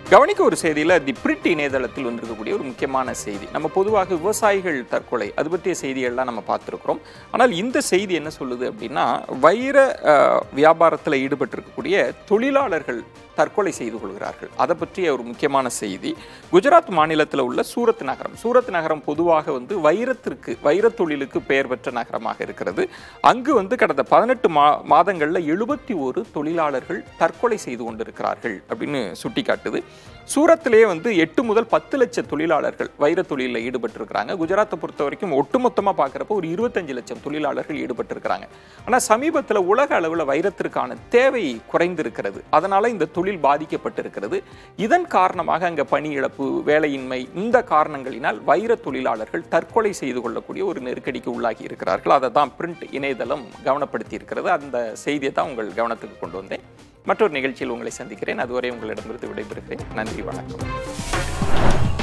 கவனிக்க ஒரு செய்தியில் தி பிரிட் இணையதளத்தில் வந்திருக்கக்கூடிய ஒரு முக்கியமான செய்தி நம்ம பொதுவாக விவசாயிகள் தற்கொலை அது பற்றிய செய்திகள்லாம் நம்ம பார்த்துருக்குறோம் ஆனால் இந்த செய்தி என்ன சொல்லுது அப்படின்னா வைர அஹ், வியாபாரத்தில் ஈடுபட்டிருக்கக்கூடிய தொழிலாளர்கள் தற்கொலை செய்து கொள்கிறார்கள் அதை பற்றிய ஒரு முக்கியமான செய்தி குஜராத் மாநிலத்தில் உள்ள சூரத் நகரம் சூரத் நகரம் பொதுவாக வந்து வைரத்திற்கு வைரத் தொழிலுக்கு பெயர் பெற்ற நகரமாக இருக்கிறது அங்கு வந்து கடந்த பதினெட்டு மா மாதங்களில் எழுபத்தி ஒரு தொழிலாளர்கள் தற்கொலை செய்து கொண்டிருக்கிறார்கள் அப்படின்னு சுட்டிக்காட்டுது சூரத்திலே வந்து எட்டு முதல் பத்து லட்சம் தொழிலாளர்கள் வைரத் தொழிலில் ஈடுபட்டிருக்கிறாங்க குஜராத்தை பொறுத்த வரைக்கும் ஒட்டுமொத்தமாக பார்க்குறப்ப ஒரு இருபத்தஞ்சு லட்சம் தொழிலாளர்கள் ஈடுபட்டிருக்கிறாங்க ஆனால் சமீபத்தில் உலக அளவில் வைரத்திற்கான தேவை குறைந்திருக்கிறது அதனால இந்த தொழில் பாதிக்கப்பட்டிருக்கிறது இதன் காரணமாக அங்கே பணி இழப்பு வேலையின்மை இந்த காரணங்களினால் வைர தொழிலாளர்கள் தற்கொலை செய்து கொள்ளக்கூடிய ஒரு நெருக்கடிக்கு உள்ளாகி இருக்கிறார்கள் அதை தான் பிரிண்ட் இணையதளம் கவனப்படுத்தி இருக்கிறது அந்த செய்தியை தான் உங்கள் கவனத்துக்கு கொண்டு வந்தேன் மற்றொரு நிகழ்ச்சியில் உங்களை சந்திக்கிறேன் அதுவரை உங்களிடமிருந்து விடைபெறுகிறேன் நன்றி வணக்கம்